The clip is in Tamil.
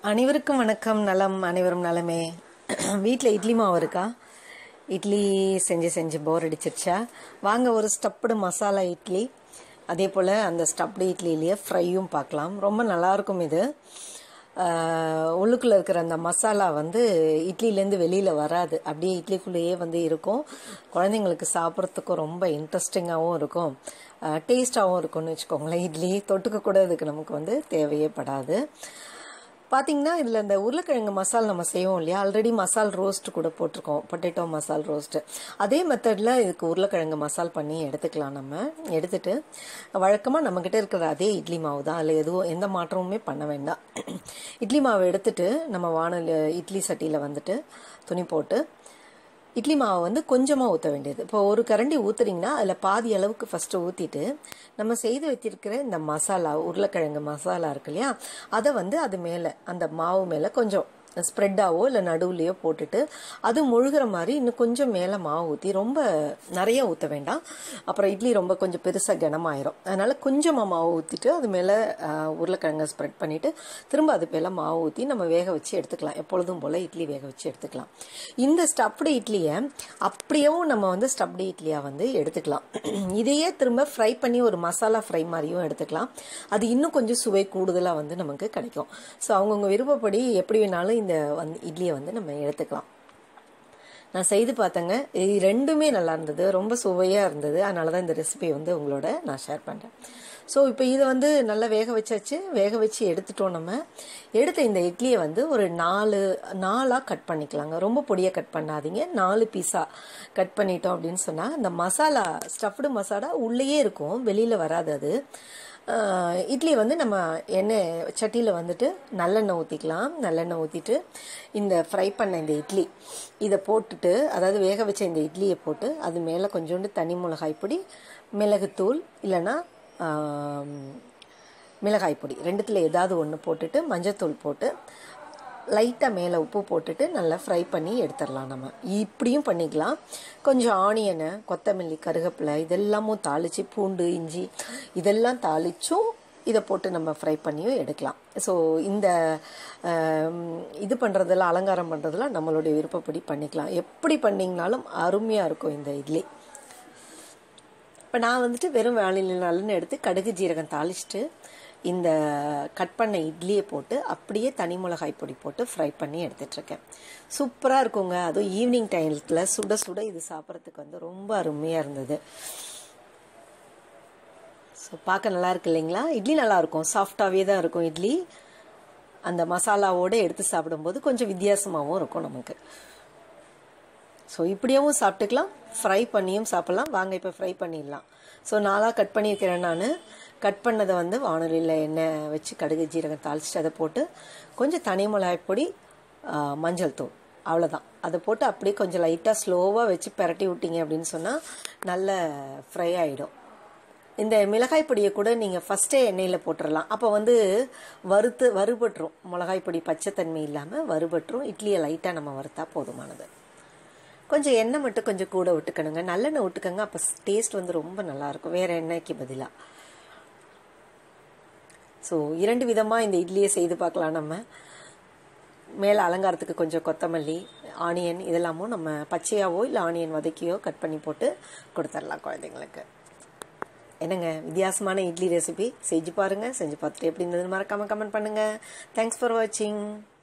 அனைவருக்கும் வணக்கம் நலம் அனைவரும் நலமே வீட்டில் இட்லி மாவு இருக்கா இட்லி செஞ்சு செஞ்சு போர் அடிச்சிருச்சா வாங்க ஒரு ஸ்டப்டு மசாலா இட்லி அதே போல் அந்த ஸ்டப்டு இட்லிலேயே ஃப்ரையும் பார்க்கலாம் ரொம்ப நல்லாயிருக்கும் இது உள்ளுக்குள்ளே இருக்கிற அந்த மசாலா வந்து இட்லிலேருந்து வெளியில் வராது அப்படியே இட்லிக்குள்ளேயே வந்து இருக்கும் குழந்தைங்களுக்கு சாப்பிட்றதுக்கும் ரொம்ப இன்ட்ரெஸ்டிங்காகவும் இருக்கும் டேஸ்ட்டாகவும் இருக்கும்னு வச்சுக்கோங்களேன் இட்லி தொட்டுக்க கூட இதுக்கு நமக்கு வந்து தேவையே படாது பார்த்தீங்கன்னா இதில் இந்த உருளைக்கிழங்கு மசால் நம்ம செய்வோம் இல்லையா ஆல்ரெடி மசால் ரோஸ்ட் கூட போட்டிருக்கோம் பொட்டேட்டோ மசால் ரோஸ்ட்டு அதே மெத்தடில் இதுக்கு உருளைக்கிழங்கு மசால் பண்ணி எடுத்துக்கலாம் நம்ம எடுத்துட்டு வழக்கமாக நம்மக்கிட்ட இருக்கிற அதே இட்லி மாவு தான் அதில் எதுவும் எந்த மாற்றமுமே பண்ண வேண்டாம் இட்லி மாவு எடுத்துட்டு நம்ம வானல் இட்லி சட்டியில் வந்துட்டு துணி போட்டு இட்லி மாவை வந்து கொஞ்சமாக ஊற்ற வேண்டியது இப்போ ஒரு கரண்டி ஊற்றுறீங்கன்னா அதில் பாதி அளவுக்கு ஃபஸ்ட்டு ஊற்றிட்டு நம்ம செய்து வச்சிருக்கிற இந்த மசாலா உருளைக்கிழங்கு மசாலா இருக்கு இல்லையா அதை வந்து அது மேலே அந்த மாவு மேலே கொஞ்சம் ஸ்ப்ரெட்டாவோ இல்லை நடுவுலையோ போட்டுட்டு அது முழுகிற மாதிரி இன்னும் கொஞ்சம் மேலே மாவு ஊற்றி ரொம்ப நிறைய ஊற்ற வேண்டாம் அப்புறம் இட்லி ரொம்ப கொஞ்சம் பெருசாக கனமாயிரும் அதனால் கொஞ்சமாக மாவு ஊற்றிட்டு அது மேலே உருளைக்கிழங்கை ஸ்ப்ரெட் பண்ணிவிட்டு திரும்ப அது மேலே மாவு ஊற்றி நம்ம வேக வச்சு எடுத்துக்கலாம் எப்பொழுதும் போல் இட்லி வேக வச்சு எடுத்துக்கலாம் இந்த ஸ்டப்டு இட்லியை அப்படியேவும் நம்ம வந்து ஸ்டப்டு இட்லியாக வந்து எடுத்துக்கலாம் இதையே திரும்ப ஃப்ரை பண்ணி ஒரு மசாலா ஃப்ரை மாதிரியும் எடுத்துக்கலாம் அது இன்னும் கொஞ்சம் சுவை கூடுதலாக வந்து நமக்கு கிடைக்கும் ஸோ அவங்கவுங்க விருப்பப்படி எப்படி வேணாலும் இந்த வந்து இட்லியை வந்து நம்ம எடுத்துக்கலாம் நான் செய்து பார்த்தேங்க இது ரெண்டுமே நல்லா இருந்தது ரொம்ப சுவையாக இருந்தது அதனால தான் இந்த ரெசிபி வந்து உங்களோட நான் ஷேர் பண்ணுறேன் ஸோ இப்போ இதை வந்து நல்லா வேக வச்சாச்சு வேக வச்சு எடுத்துட்டோம் நம்ம எடுத்த இந்த இட்லியை வந்து ஒரு நாலு நாலாக கட் பண்ணிக்கலாங்க ரொம்ப பொடியாக கட் பண்ணாதீங்க நாலு பீஸாக கட் பண்ணிட்டோம் அப்படின்னு சொன்னால் இந்த மசாலா ஸ்டஃப்டு மசாலா உள்ளேயே இருக்கும் வெளியில் வராது அது இட்லி வந்து நம்ம எண்ணெய் சட்டியில் வந்துட்டு நல்லெண்ணெய் ஊற்றிக்கலாம் நல்லெண்ணெய் ஊற்றிட்டு இந்த ஃப்ரை பண்ண இந்த இட்லி இதை போட்டுட்டு அதாவது வேக வச்ச இந்த இட்லியை போட்டு அது மேலே கொஞ்சோண்டு தனி மிளகாய் பொடி மிளகுத்தூள் இல்லைன்னா மிளகாய் பொடி ரெண்டுத்தில் ஏதாவது ஒன்று போட்டுட்டு மஞ்சத்தூள் போட்டு லைட்டாக மேலே உப்பு போட்டுட்டு நல்லா ஃப்ரை பண்ணி எடுத்துடலாம் நம்ம இப்படியும் பண்ணிக்கலாம் கொஞ்சம் ஆனியனை கொத்தமல்லி கருகப்பிலை இதெல்லாமும் தாளித்து பூண்டு இஞ்சி இதெல்லாம் தாளிச்சும் இதை போட்டு நம்ம ஃப்ரை பண்ணியும் எடுக்கலாம் ஸோ இந்த இது பண்ணுறதெல்லாம் அலங்காரம் பண்ணுறதெல்லாம் நம்மளுடைய விருப்பப்படி பண்ணிக்கலாம் எப்படி பண்ணிங்கனாலும் அருமையாக இருக்கும் இந்த இட்லி இப்போ நான் வந்துட்டு வெறும் வேலையில் நல்லெண்ணெய் எடுத்து கடுகு ஜீரகம் தாளிச்சிட்டு இந்த கட் பண்ண இட்லியை போட்டு அப்படியே தனி மிளகாய் பொடி போட்டு ஃப்ரை பண்ணி எடுத்துட்ருக்கேன் சூப்பராக இருக்குங்க அதுவும் ஈவினிங் டைமில் சுட சுட இது சாப்பிட்றதுக்கு வந்து ரொம்ப அருமையாக இருந்தது ஸோ பார்க்க நல்லா இருக்கு இல்லைங்களா இட்லி நல்லா இருக்கும் சாஃப்டாகவே தான் இருக்கும் இட்லி அந்த மசாலாவோடு எடுத்து சாப்பிடும்போது கொஞ்சம் வித்தியாசமாகவும் இருக்கும் நமக்கு ஸோ இப்படியும் சாப்பிட்டுக்கலாம் ஃப்ரை பண்ணியும் சாப்பிட்லாம் வாங்க இப்போ ஃப்ரை பண்ணிடலாம் ஸோ நாளாக கட் பண்ணியிருக்கிறேன் நான் கட் பண்ணதை வந்து வானொலியில் எண்ணெய் வச்சு கடுகு ஜீரகம் தாளிச்சிட்டு அதை போட்டு கொஞ்சம் தனி மிளகாய் பொடி மஞ்சள் தூள் அவ்வளோதான் அதை போட்டு அப்படியே கொஞ்சம் லைட்டாக ஸ்லோவாக வச்சு பரட்டி விட்டீங்க அப்படின்னு சொன்னால் நல்ல ஃப்ரை ஆகிடும் இந்த மிளகாய் பொடியை கூட நீங்கள் ஃபஸ்ட்டே எண்ணெயில் போட்டுடலாம் அப்போ வந்து வறுத்து வறுபட்டுரும் மிளகாய் பொடி பச்சைத்தன்மை இல்லாமல் வறுபட்டுரும் இட்லியை லைட்டாக நம்ம வறுத்தா போதுமானது கொஞ்சம் எண்ணெய் மட்டும் கொஞ்சம் கூட விட்டுக்கணுங்க நல்லெண்ணெய் விட்டுக்கோங்க அப்போ டேஸ்ட் வந்து ரொம்ப நல்லாயிருக்கும் வேறு எண்ணெய்க்கு பதிலாக ஸோ இரண்டு விதமாக இந்த இட்லியை செய்து பார்க்கலாம் நம்ம மேலே அலங்காரத்துக்கு கொஞ்சம் கொத்தமல்லி ஆனியன் இதெல்லாமும் நம்ம பச்சையாவோ இல்லை ஆனியன் வதக்கியோ கட் பண்ணி போட்டு கொடுத்துடலாம் குழந்தைங்களுக்கு என்னங்க வித்தியாசமான இட்லி ரெசிபி செஞ்சு பாருங்கள் செஞ்சு பார்த்துட்டு எப்படி இருந்ததுன்னு மறக்காமல் கமெண்ட் பண்ணுங்கள் தேங்க்ஸ் ஃபார் வாட்சிங்